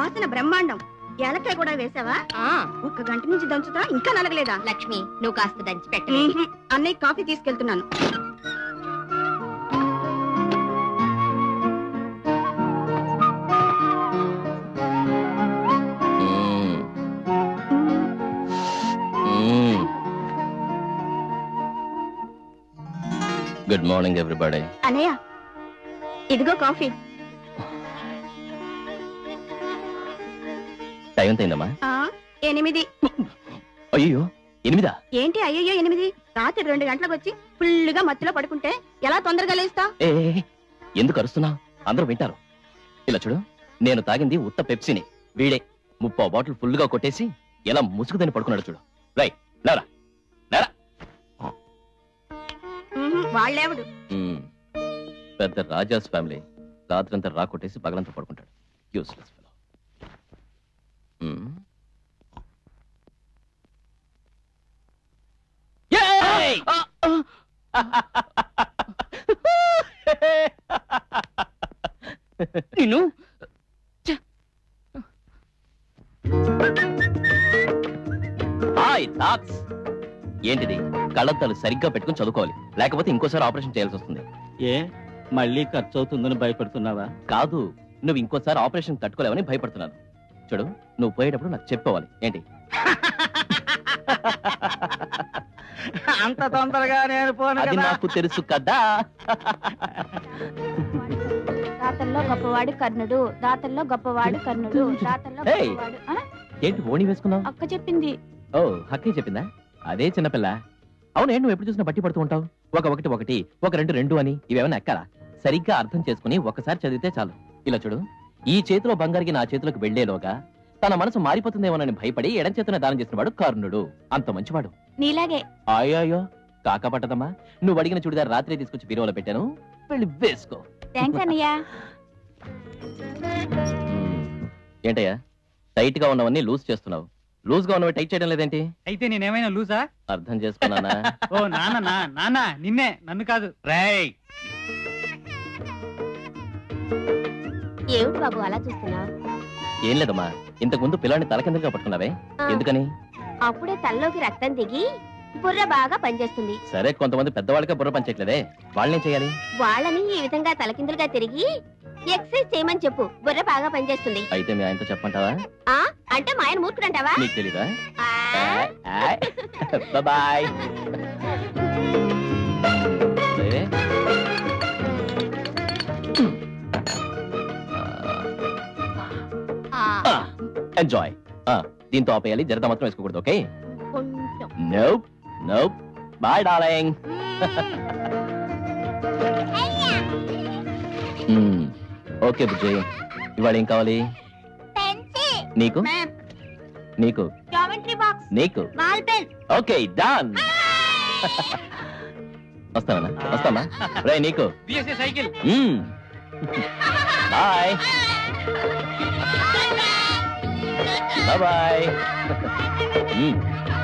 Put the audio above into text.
వాసన బ్రహ్మాండం ఏలకాయ కూడా వేసావా ఆ ఒక్క గంట నుంచి దంచుతా ఇంకా నలగలేదా లక్ష్మి నువ్వు కాస్త దంచి పెట్టవే మ్మ్హ్మ్. అన్నయ్య కాఫీ తీసుకెళ్తున్నాను గుడ్ మార్నింగ్ ఎవ్రీబడి అన్నయ్య ఇదిగో కాఫీ టైం ఎంత అయిందమ్మా ఆ ఎనిమిది అయ్యో ఎనిమిదా ఏంటి అయ్యయ్యో ఎనిమిది రాత్రి రెండు గంటలకు వచ్చి ఫుల్లుగా మత్తులో పడుకుంటే ఎలా తొందరగా లేస్తా ఏ ఏ, ఏ, ఎందుకు అరుస్తున్నావు అందరూ వింటారు ఇలా చూడు నేను తాగింది ఉత్త పెప్సీని వీడే ముప్పో బాటిల్ ఫుల్ గా కొట్టేసి ఎలా ముసుగుదని పడుకున్నాడు చూడు రై లేరా లేరా వాళ్ళేవుడు మ్మ్. పెద్ద రాజాస్ ఫ్యామిలీ రాత్రంతా రా కొట్టేసి పగలంతా పడుకుంటాడు యూస్లెస్ ఫెలో నిన్ను హాయ్ థాట్స్ ఏంటిది కళ్ళద్దాలు సరిగ్గా పెట్టుకుని చదువుకోవాలి లేకపోతే ఇంకోసారి ఆపరేషన్ చేయాల్సి వస్తుంది ఏ మళ్ళీ ఖర్చు అవుతుందని భయపడుతున్నావా కాదు నువ్వు ఇంకోసారి ఆపరేషన్ తట్టుకోలేవని భయపడుతున్నాను చూడు నువ్వు పోయేటప్పుడు నాకు చెప్పవాలి ఏంటి అంత తొందరగా నేను పోను అది కదా నాకు తెలుసు కదా దాతల్లో గొప్పవాడు కర్ణుడు దాతల్లో గొప్పవాడు కర్ణుడు దాతల్లో Hey. గొప్పవాడు ఆ, ఏంటి ఓణి వేసుకున్నావు అక్క చెప్పింది ఓ హక్కే చెప్పిందా అదే చిన్నపిల్ల అవునే నువ్వు ఎప్పుడు చూసినా బట్టి పడుతూ ఉంటావు ఒక ఒకటి ఒకటి ఒక రెండు రెండు అని ఇవేమైనా ఎక్కరా సరిగ్గా అర్థం చేసుకుని ఒకసారి చదివితే చాలు ఇలా చూడు ఈ చేతిలో బంగారికి నా చేతిలోకి వెళ్లేలోగా తన మనసు మారిపోతుందేమోనని భయపడి ఎడం చేతున దానం చేసినవాడు కర్ణుడు అంత మంచివాడు నీలాగే అయ్యో కాక పట్టదమ్మా నువ్వు అడిగిన చుడిదార్ రాత్రి తీసుకొచ్చి బీరువాలో పెట్టాను వెళ్ళి వేసుకో థ్యాంక్స్ అన్నయ్య మ్మ్. ఏంటయ్యా టైట్ గా ఉన్నవన్నీ లూజ్ చేస్తున్నావు లూజ్ గా ఉన్నవి టైట్ చేయడం లేదేంటి అయితే నేనేమైనా లూజా అర్థం చేసుకున్నానా ఓ నాన్న నాన్న నిన్నే నన్ను కాదు రేయ్ ఏమిటి బాబు అలా చూస్తున్నావు ఏం లేదమ్మా ఇంతకు ముందు పిల్లాన్ని తలకిందులుగా పట్టుకున్నావే ఎందుకని అప్పుడే తలలోకి రక్తం దిగి బుర్ర బాగా పనిచేస్తుంది సరే కొంతమంది పెద్దవాళ్ళకే బుర్ర పనిచేయట్లేదే వాళ్ళనేం చేయాలి వాళ్ళని ఈ విధంగా తలకిందులుగా తిరిగి ఎక్సర్సైజ్ చేయమని చెప్పు బుర్ర బాగా పనిచేస్తుంది అయితే మీ ఆయనతో చెప్పంటావా ఆ అంటే మా ఆయన మూర్ఖుడంటావా నీకు తెలీదా ఆ, బాయ్ ఆ, ఎంజాయ్ దీంతో ఆపేయాలి జరద మాత్రం వేసుకోకూడదు ఓకే కొంచెం nope nope bye darling okay బుజ్జి ఇవాళ ఏం కావాలి నీకు నీకు జామెట్రీ బాక్స్ నీకు బాల్ పెన్ ఓకే డన్ వస్తానా వస్తామా రే నీకు BSA cycle bye bye bye